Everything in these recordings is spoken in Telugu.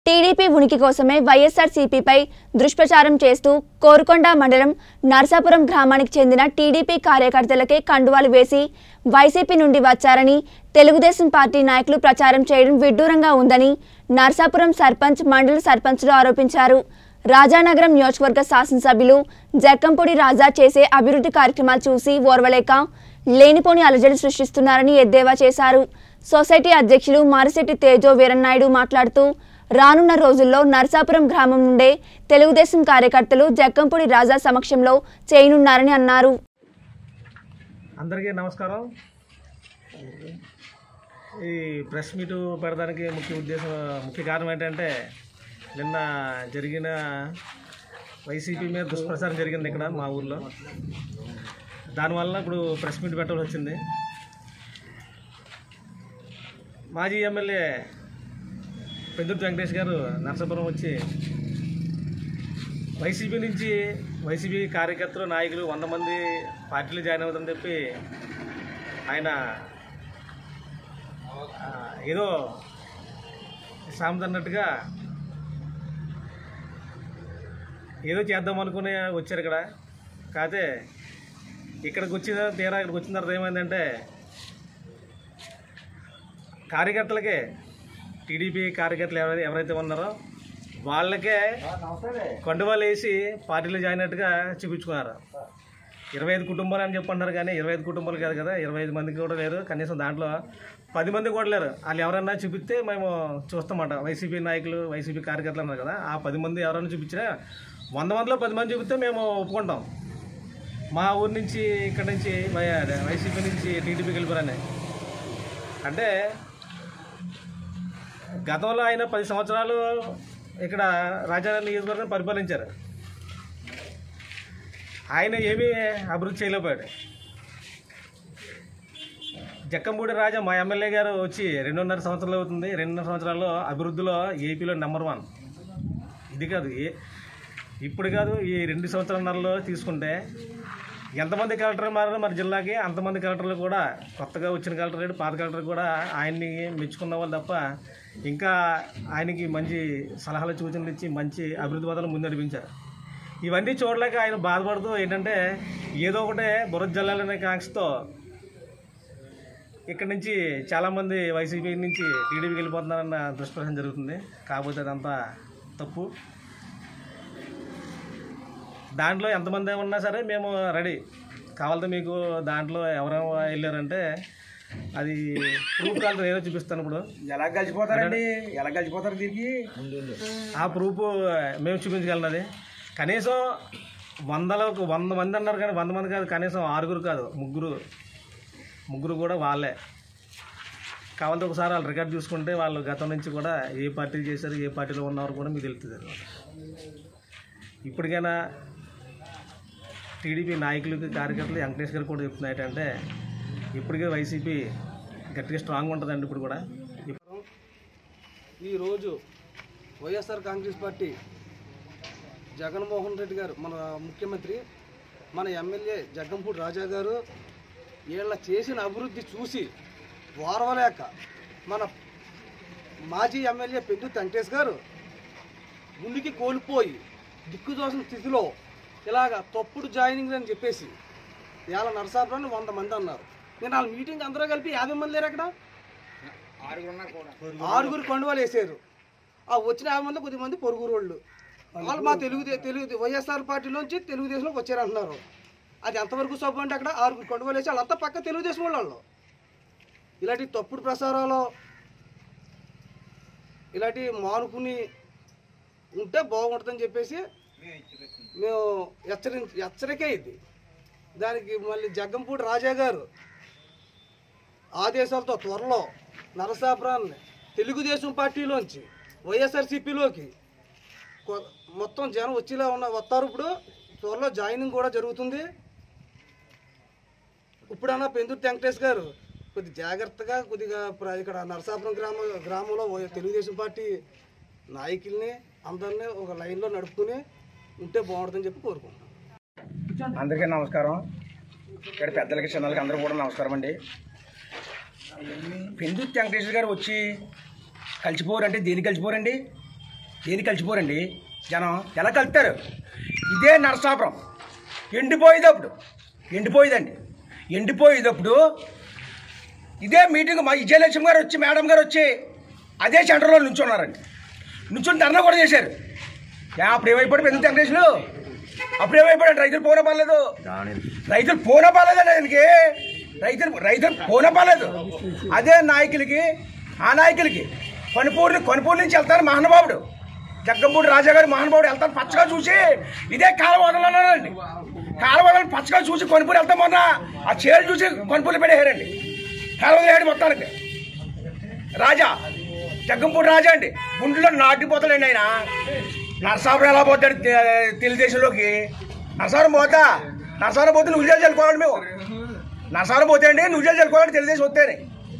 టీడీపీ ఉనికి కోసమే వైఎస్ఆర్సీపీపై దుష్ప్రచారం చేస్తూ కోరుకొండ మండలం నర్సాపురం గ్రామానికి చెందిన టీడీపీ కార్యకర్తలకే కండువాలు వేసి వైసీపీ నుండి వచ్చారని తెలుగుదేశం పార్టీ నాయకులు ప్రచారం చేయడం విడ్డూరంగా ఉందని నర్సాపురం సర్పంచ్ మండల సర్పంచ్లు ఆరోపించారు రాజానగరం నియోజకవర్గ శాసనసభ్యులు జక్కంపొడి రాజా చేసే అభివృద్ధి కార్యక్రమాలు చూసి ఓర్వలేక లేనిపోని అలజడి సృష్టిస్తున్నారని ఎద్దేవా చేశారు సొసైటీ అధ్యక్షులు మారిశెట్టి తేజో వీరన్నాయుడు మాట్లాడుతూ రానున్న రోజుల్లో నర్సాపురం గ్రామం నుండే తెలుగుదేశం కార్యకర్తలు జక్కంపొడి రాజా సమక్షంలో చేయనున్నారని అన్నారు అందరికీ నమస్కారం ఈ ప్రెస్ మీటు పెడడానికి ముఖ్య ఉద్దేశం ముఖ్య కారణం ఏంటంటే నిన్న జరిగిన వైసీపీ మీద దుష్ప్రచారం జరిగింది ఇక్కడ మా ఊర్లో దానివల్ల ఇప్పుడు ప్రెస్ మీట్ పెట్టాల్సి వచ్చింది మాజీ ఎమ్మెల్యే పెద్దుర్తి వెంకటేష్ గారు నరసాపురం వచ్చి వైసీపీ నుంచి వైసీపీ కార్యకర్తలు నాయకులు వంద మంది పార్టీలు జాయిన్ అవుతుందని చెప్పి ఆయన ఆ, ఏదో సామెత అన్నట్టుగా ఏదో చేద్దాం అనుకుని వచ్చారు ఇక్కడ కాకపోతే ఇక్కడికి వచ్చిన తీరా ఇక్కడికి వచ్చిన తర్వాత ఏమైందంటే కార్యకర్తలకే టీడీపీ కార్యకర్తలు ఎవరైతే ఎవరైతే ఉన్నారో వాళ్ళకే కండువాలు వేసి పార్టీలో జాయిన్ అయినట్టుగా చూపించుకున్నారు ఇరవై ఐదు కుటుంబాలు అని చెప్పన్నారు కానీ ఇరవై ఐదు కుటుంబాలు కాదు కదా ఇరవై ఐదు మందికి కూడా లేరు కనీసం దాంట్లో పది మంది కూడా లేరు వాళ్ళు ఎవరన్నా చూపిస్తే మేము చూస్తామంట వైసీపీ నాయకులు వైసీపీ కార్యకర్తలు అన్నారు కదా ఆ పది మంది ఎవరైనా చూపించినా వంద మందిలో పది మంది చూపిస్తే మేము ఒప్పుకుంటాం మా ఊరి నుంచి ఇక్కడ నుంచి వై- వైసీపీ నుంచి టీడీపీకి వెళ్ళిపోరని అంటే గతంలో ఆయన పది సంవత్సరాలు ఇక్కడ రాజానగర్ నియోజకవర్గం పరిపాలించారు ఆయన ఏమీ అభివృద్ధి చేయలేకపోయాడు జక్కంపూడి రాజా మా ఎమ్మెల్యే గారు వచ్చి రెండున్నర సంవత్సరాలు అవుతుంది రెండున్నర సంవత్సరాల్లో అభివృద్ధిలో ఏపీలో నెంబర్ వన్ ఇది కాదు ఏ- ఇప్పుడు కాదు ఈ రెండు సంవత్సరాలలో తీసుకుంటే ఎంతమంది కలెక్టర్ మారారో మరి జిల్లాకి అంతమంది కలెక్టర్లు కూడా కొత్తగా వచ్చిన కలెక్టర్ లేడు, పాత కలెక్టర్ కూడా ఆయన్ని మెచ్చుకున్న వాళ్ళు తప్ప ఇంకా ఆయనకి మంచి సలహాలు సూచనలు ఇచ్చి మంచి అభివృద్ధి పదాలు ముందు నడిపించారు ఇవన్నీ చూడలేక ఆయన బాధపడుతూ ఏంటంటే ఏదో ఒకటే బురద జల్లాలనే కాంక్షతో ఇక్కడ నుంచి చాలామంది వైసీపీ నుంచి టీడీపీకి వెళ్ళిపోతున్నారన్న దుష్ప్రచారం జరుగుతుంది కాకపోతే అదంతా తప్పు దాంట్లో ఎంతమంది ఉన్నా సరే మేము రెడీ కావాలంటే మీకు దాంట్లో ఎవరెవరు వెళ్ళారంటే అది ప్రూఫ్ కావాలి ఏదో చూపిస్తాను ఇప్పుడు ఎలా కలిసిపోతారండి ఎలా కలిసిపోతారు దీనికి ఆ ప్రూఫ్ మేము చూపించగలనది కనీసం వందలకు వంద మంది అన్నారు కానీ వంద మంది కాదు కనీసం ఆరుగురు కాదు ముగ్గురు ముగ్గురు కూడా వాళ్ళే కావాలంటే ఒకసారి వాళ్ళు రికార్డ్ చూసుకుంటే వాళ్ళు గతం నుంచి కూడా ఏ పార్టీ చేశారు ఏ పార్టీలో ఉన్నవారు కూడా మీకు తెలుస్తుంది అన్నమాట. ఇప్పటికైనా టీడీపీ నాయకులకి కార్యకర్తలు వెంకటేష్ గారు కూడా చెప్తున్నా ఏంటంటే ఇప్పటికే వైసీపీ గట్టిగా స్ట్రాంగ్ ఉంటుందండి ఇప్పుడు కూడా ఈరోజు YSR Congress party Jaganmohan Reddy garu మన ముఖ్యమంత్రి మన ఎమ్మెల్యే జగ్గంపూడి రాజా గారు వీళ్ళ చేసిన అభివృద్ధి చూసి ఓర్వలేక మన మాజీ ఎమ్మెల్యే పెద్దు వెంకటేష్ గారు ముందుకి కోల్పోయి దిక్కుదోసిన స్థితిలో ఇలాగ తప్పుడు జాయినింగ్ అని చెప్పేసి ఇవాళ నరసాపురాన్ని వంద మంది అన్నారు నేను వాళ్ళ మీటింగ్ అందరూ కలిపి యాభై మంది లేరు అక్కడ ఆరుగురు కండువాలు వేసారు ఆ వచ్చిన యాభై మంది కొద్ది మంది పొరుగురు వాళ్ళు వాళ్ళు మా తెలుగు తెలుగు వైఎస్ఆర్ పార్టీలోంచి తెలుగుదేశంలోకి వచ్చారంటున్నారు అది ఎంతవరకు సబ్బు అంటే అక్కడ ఆరుగురు కండువాలు వేసి వాళ్ళంతా పక్క తెలుగుదేశం వాళ్ళు ఇలాంటి తప్పుడు ప్రసారాలు ఇలాంటి మానుకుని ఉంటే బాగుంటుందని చెప్పేసి మేము హెచ్చరి హెచ్చరికే ఇది దానికి మళ్ళీ జగ్గంపూడి రాజా గారు ఆదేశాలతో త్వరలో నరసాపురాన్ని తెలుగుదేశం పార్టీలోంచి వైఎస్ఆర్సీపీలోకి కొ- మొత్తం జనం వచ్చేలా ఉన్న వస్తారు ఇప్పుడు త్వరలో జాయినింగ్ కూడా జరుగుతుంది ఇప్పుడన్నా పెందుర్తి వెంకటేష్ గారు కొద్ది జాగ్రత్తగా కొద్దిగా ప్ర- ఇక్కడ నరసాపురం గ్రామ గ్రామంలో వై- తెలుగుదేశం పార్టీ నాయకుల్ని అందరినీ ఒక లైన్లో నడుపుకుని ఉంటే బాగుంటుందని చెప్పి కోరుకుంటున్నాను అందరికీ నమస్కారం ఇక్కడ పెద్దలకి చిన్నలకి అందరూ కూడా నమస్కారం అండి పెందుర్తి వెంకటేశ్వర గారు వచ్చి కలిసిపోరంటే దేనికి కలిసిపోరండి దేని కలిసిపోరండి జనం ఎలా కలుపుతారు ఇదే నరసాపురం ఎండిపోయేటప్పుడు ఎండిపోయేదండి ఎండిపోయేటప్పుడు ఇదే మీటింగ్ మా విజయలక్ష్మి గారు వచ్చి మేడం గారు వచ్చి అదే సెంటర్లో నుంచున్నారండి నుంచుని ధర్నా కూడా చేశారు యా, అప్పుడు ఏమైపోయాడు పెద్ద వెంకటేశ్వరు అప్పుడు ఏమైపోయాడు రైతులు పోనా పర్లేదు రైతులు పోనా పర్లేదండి ఆయనకి రైతులు రైతులు పోనా పర్లేదు అదే నాయకులకి ఆ నాయకులకి కొనుపూరు కొనుపూరు నుంచి వెళ్తారు మహానుభావుడు జగ్గంపూడి రాజా గారు మహానుభావుడు వెళ్తారు పచ్చగా చూసి ఇదే కాలవదలన్నారండి కాలవదలు పచ్చగా చూసి కొనుపూరు వెళ్తాం మొన్న ఆ చీరలు చూసి కొనుపూరు పెట్టేశారండి కాలవదలేడు మొత్తానికి రాజా జగ్గంపూడి రాజా అండి గుండెలో నాటిపోతాడండి ఆయన నరసాపురం ఎలా పోతాడు తె- తెలుగుదేశంలోకి నరసాపురం పోతా నరసాపురం పోతే నువ్వు చల్లుకోవాలి మేము నరసాపురం పోతే అండి నువ్వు చల్లుకోవాలి తెలుగుదేశం వస్తేనే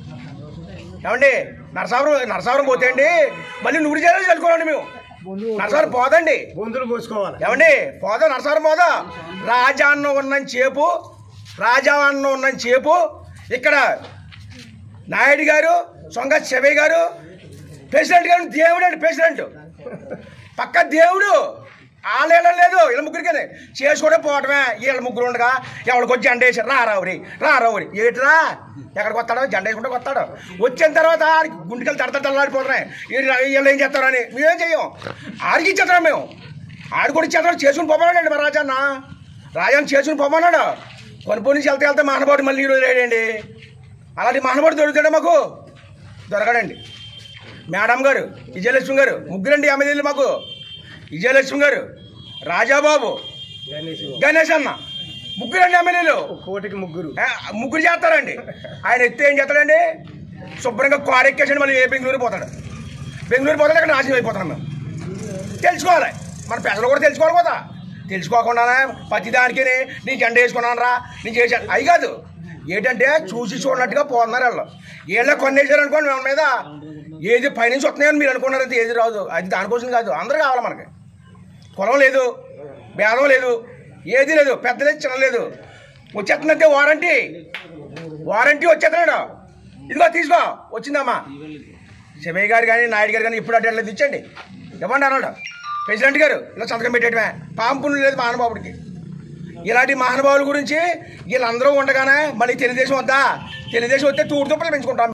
ఏమండి నరసాపురం నరసాపురం పోతే అండి మళ్ళీ నువ్వు చేయాలి చల్లుకోవాలండి మేము నరసాపురం పోదండి బొందులు పోసుకోవాలి ఏమండి పోదా నరసారం పోదా రాజా అన్న ఉన్న చేపు రాజా అన్న ఉన్న చేపు ఇక్కడ నాయుడు గారు సొంగ శవయ్య గారు ప్రెసిడెంట్ గారు దేవుడు అండి ప్రెసిడెంట్ పక్క దేవుడు వాళ్ళేళ్ళం లేదు వీళ్ళ ముగ్గురికి చేసుకుంటే పోవటమే వీళ్ళ ముగ్గురు ఉండగా ఎవరికి వచ్చి జెండా వేసి రా రావురి రా రావురి ఏటిరా ఎక్కడికి వస్తాడో జెండా వేసుకుంటే వస్తాడు వచ్చిన తర్వాత ఆడికి గుండెకలు తడత తల్లాడిపోతున్నాయి వీళ్ళు వీళ్ళు ఏం చేస్తారని మేమేం చెయ్యం ఆడికి ఇచ్చేస్తాం మేము ఆడు కూడా ఇచ్చేస్తాడు చేసుకుని పోమన్నాడండి మా రాజన్న రాజాన్ని చేసుకుని పోమన్నాడు కొనుపో నుంచి వెళ్తే వెళ్తే మహానుభావుడు మళ్ళీ ఈరోజు లేడండి అలాంటి మహానుభావుడు దొరుకుతాడు మాకు దొరకడండి మేడం గారు విజయలక్ష్మి గారు ముగ్గురండి ఎమ్మెల్యేలు మాకు విజయలక్ష్మి గారు రాజాబాబు గణేష్ అన్న ముగ్గురండి ఎమ్మెల్యేలు కోటికి ముగ్గురు ఏ, ముగ్గురు చేస్తారండి ఆయన ఎత్తే ఏం చేస్తాడండి శుభ్రంగా కారు ఎక్కేసండి మళ్ళీ ఏ బెంగళూరు పోతాడు బెంగళూరు పోతాడు అక్కడ నాశనం అయిపోతున్నాం మేము తెలుసుకోవాలి మన ప్రజలు కూడా తెలుసుకోవాలి కదా తెలుసుకోకుండానే ప్రతిదానికి నేను జెండా వేసుకున్నాను రా నేను చేశాను అవి కాదు ఏంటంటే చూసి చూడనట్టుగా పోతున్నారు వాళ్ళు వీళ్ళే కొన్నేసారు అనుకోండి మన మీద ఏది పైనుంచి వస్తున్నాయని మీరు అనుకున్నారంటే ఏది రాదు అది దానికోసం కాదు అందరూ కావాలి మనకి కులం లేదు భేదం లేదు ఏది లేదు పెద్ద లేదు చిన్న లేదు వచ్చేస్తుందంటే వారంటీ వారంటీ వచ్చేస్తున్నాడు ఇదిగో తీసుకో వచ్చిందమ్మా శమయ్య గారు కానీ నాయుడు గారు కానీ ఇప్పుడు అడ్డలేదు ఇచ్చండి ఇవ్వండి అన్నాడు ప్రెసిడెంట్ గారు ఇలా సంతకం పెట్టేయడమే పాంపును లేదు మహానుభావుడికి ఇలాంటి మహానుభావుల గురించి వీళ్ళందరూ ఉండగానే మళ్ళీ తెలుగుదేశం వద్దా తెలుగుదేశం వస్తే తూడు తుప్పలు పెంచుకుంటాం